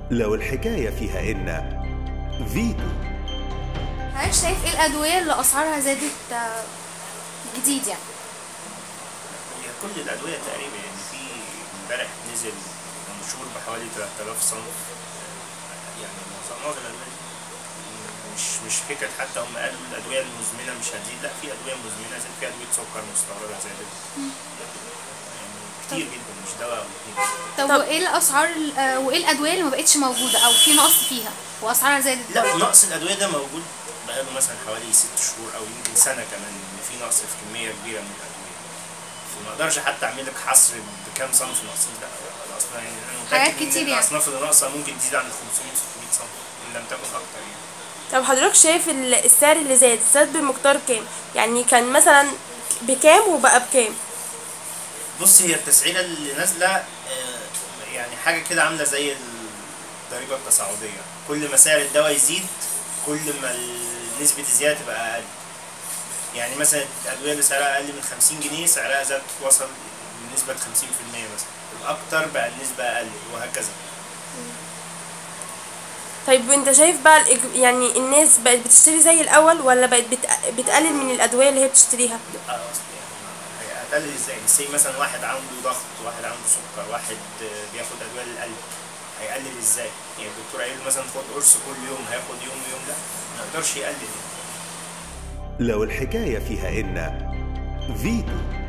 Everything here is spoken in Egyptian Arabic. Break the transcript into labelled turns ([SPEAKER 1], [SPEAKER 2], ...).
[SPEAKER 1] لو الحكاية فيها إن فيتو
[SPEAKER 2] حضرتك شايف ايه الادويه اللي اسعارها زادت آه، جديد يعني
[SPEAKER 3] هي كل الأدوية تقريبا يعني في امبارح نزل منشور بحوالي 3000 صنف يعني معظم معظم الأدوية مش مش فكرة حتى هم قالوا الأدوية المزمنة مش هتزيد لا في أدوية مزمنة زي في أدوية سكر مستوردة زادت يعني كتير جدا مش دواء أو اتنين
[SPEAKER 2] طب,
[SPEAKER 4] طب-
[SPEAKER 2] وايه الاسعار ال- آه، وايه الادويه اللي ما بقتش موجوده او في نقص فيها واسعارها زادت
[SPEAKER 3] لا
[SPEAKER 2] برضه؟
[SPEAKER 3] نقص الأدوية ده موجود بقاله مثلا حوالي ست شهور أو يمكن سنة كمان إن في نقص في كمية كبيرة من الأدوية فما أقدرش حتى أعمل لك حصر بكام صنف ناقصين لا لا، أصلا يعني أنا متأكد
[SPEAKER 2] حاجات
[SPEAKER 3] إن
[SPEAKER 2] كتير يعني.
[SPEAKER 3] الأصناف اللي ناقصة ممكن تزيد عن ال 500 600 صنف إن لم تكن أكتر يعني
[SPEAKER 4] طب حضرتك شايف ال- السعر اللي زاد زاد بمقدار كام يعني كان مثلا بكام وبقى بكام
[SPEAKER 3] بص هي التسعيرة اللي نازلة آه، يعني حاجة كده عاملة زي الضريبة التصاعدية كل ما سعر الدواء يزيد كل ما ال- نسبة الزيادة تبقى أقل يعني مثلا الأدوية اللي سعرها أقل من 50 جنيه سعرها زاد وصل بنسبة 50% مثلا الأكتر بقى النسبة أقل وهكذا
[SPEAKER 4] طيب انت شايف بقى الإج- يعني الناس بقت بتشتري زي الاول ولا بقت بت- بتقلل من الادويه اللي هي بتشتريها
[SPEAKER 3] اه اصل يعني هي هتقلل ازاي؟ زي مثلا واحد عنده ضغط واحد عنده سكر واحد آه، بياخد ادويه للقلب هيقلل ازاي؟ يعني الدكتور قايل له مثلا خد قرص كل يوم هياخد يوم ويوم لا ما يقدرش يقلل
[SPEAKER 1] لو الحكاية فيها إن فيتو